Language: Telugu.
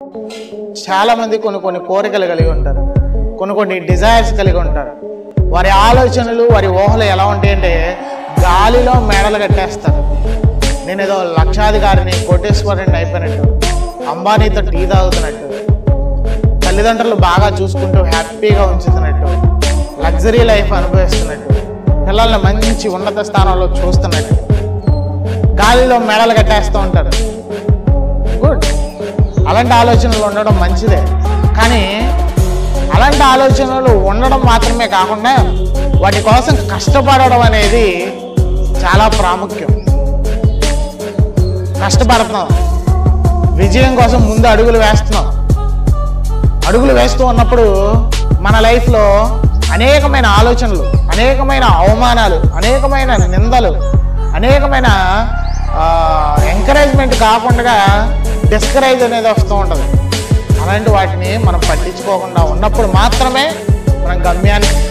చాలామంది కొన్ని కొన్ని కోరికలు కలిగి ఉంటారు కొన్ని కొన్ని డిజైర్స్ కలిగి ఉంటారు వారి ఆలోచనలు వారి ఊహలు ఎలా ఉంటాయంటే గాలిలో మేడలు కట్టేస్తారు నేను ఏదో లక్షాధికారిని కోటేశ్వరుని అయిపోయినట్టు అంబానీతో టీ తాగుతున్నట్టు తల్లిదండ్రులు బాగా చూసుకుంటూ హ్యాపీగా ఉంచుతున్నట్టు లగ్జరీ లైఫ్ అనుభవిస్తున్నట్టు పిల్లల్ని మంచి ఉన్నత స్థానంలో చూస్తున్నట్టు గాలిలో మెడలు కట్టేస్తూ ఉంటారు గుడ్ అలాంటి ఆలోచనలు ఉండడం మంచిదే కానీ అలాంటి ఆలోచనలు ఉండడం మాత్రమే కాకుండా వాటి కోసం కష్టపడడం అనేది చాలా ప్రాముఖ్యం కష్టపడుతున్నాం విజయం కోసం ముందు అడుగులు వేస్తున్నాం అడుగులు వేస్తూ ఉన్నప్పుడు మన లైఫ్లో అనేకమైన ఆలోచనలు అనేకమైన అవమానాలు అనేకమైన నిందలు అనేకమైన ఎంకరేజ్మెంట్ కాకుండా డిస్కరేజ్ అనేది వస్తూ ఉంటుంది అలాంటి వాటిని మనం పట్టించుకోకుండా ఉన్నప్పుడు మాత్రమే మనం గమ్యాన్ని